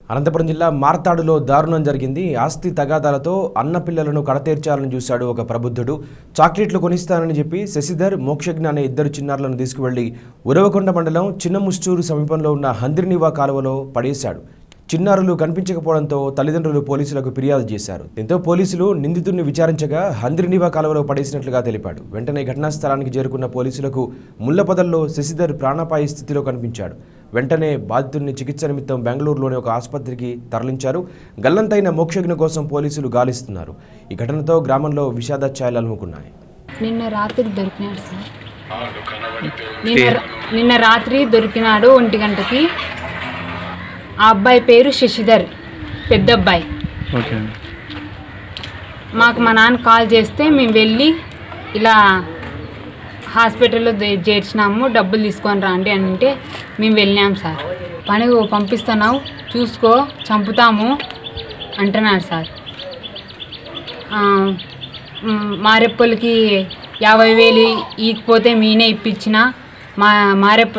అనంతపురం జిల్లా మార్తాడులో దారుణం జరిగింది ఆస్తి తగాదాలతో అన్న పిల్లలను కడతీర్చాలని చూశాడు ఒక ప్రబుద్ధుడు చాక్లెట్లు కొనిస్తానని చెప్పి శశిధర్ మోక్షజ్ఞ అనే ఇద్దరు చిన్నారులను తీసుకువెళ్లి ఉరవకొండ మండలం చిన్న ముస్టూరు సమీపంలో ఉన్న హంద్రినివా కాలువలో పడేశాడు చిన్నారులు కనిపించకపోవడంతో తల్లిదండ్రులు పోలీసులకు ఫిర్యాదు చేశారు దీంతో పోలీసులు నిందితుడిని విచారించగా హంద్రినివా కాలువలో పడేసినట్లుగా తెలిపాడు వెంటనే ఘటనా స్థలానికి చేరుకున్న పోలీసులకు ముళ్లపొదల్లో శశిధర్ ప్రాణాపాయ స్థితిలో కనిపించాడు వెంటనే బాధితుడిని చికిత్స నిమిత్తం బెంగళూరులోని ఒక ఆసుపత్రికి తరలించారు గల్లంతైన మోక్షజ్ఞ కోసం పోలీసులు గాలిస్తున్నారు ఈ ఘటనతో గ్రామంలో విషాద ఛాయలు అలుముకున్నాయి నిన్న రాత్రి దొరికినాడు సార్ నిన్న రా- నిన్న రాత్రి దొరికినాడు ఒంటి గంటకి ఆ అబ్బాయి పేరు శశిధర్ పెద్ద అబ్బాయి ఓకే మాకు మా నాన్న కాల్ చేస్తే మేము వెళ్ళి ఇలా హాస్పిటల్లో దే- చేర్చినాము డబ్బులు తీసుకొని రండి అని అంటే మేము వెళ్ళాం సార్ పని పంపిస్తున్నావు చూసుకో చంపుతాము అంటున్నాడు సార్ ఆ, మ్, మారెప్పలకి యాభై వేలు ఈకపోతే మీనే ఇప్పించిన మా మారెప్ప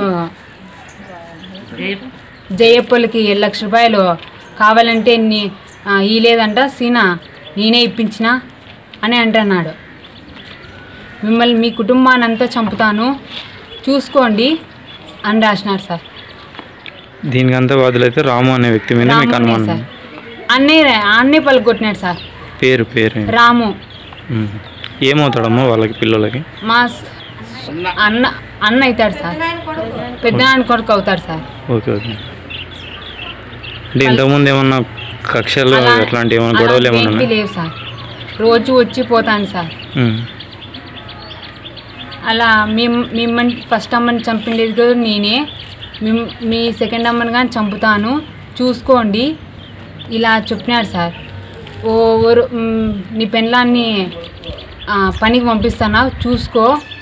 జయప్పలకి ఏడు లక్ష రూపాయలు కావాలంటే నీ ఆ, ఇలేదంట సీనా నేనే ఇప్పించిన అని అంటున్నాడు మిమ్మల్ని మీ కుటుంబాన్ని అంతా చంపుతాను చూసుకోండి అని రాసినారు సార్ దీనికి అంతా బాధలైతే రాము అనే వ్యక్తి మీద మీకు రామునే అనుమానం సార్ అన్నయ్య అన్నయ్య పలుకొట్టినాడు సార్ పేరు పేరు రాము ఉమ్. ఏమవుతాడమ్మా వాళ్ళకి పిల్లలకి మా స- అన్న అన్న అవుతాడు సార్ పెద్ద నాన్న కొడుకు అవుతాడు సార్ ఓకే ఓకే అంటే ఇంతకుముందు ఏమన్నా కక్షలు అలా- అట్లాంటి ఏమైనా గొడవలు ఏమైనా అలాంటివి ఉన్నాయా లేవు సార్ రోజు వచ్చి పోతాను సార్ ఉమ్. అలా మేము మిమ్మల్ని ఫస్ట్ అమ్మని చంపిండేది కూడా నేనే మిమ్- మీ సెకండ్ అమ్మని కానీ చంపుతాను చూసుకోండి ఇలా చెప్పినాడు సార్ ఓ ఓరు- మ్, నీ పెళ్ళాన్ని ఆ, పనికి పంపిస్తానా చూసుకో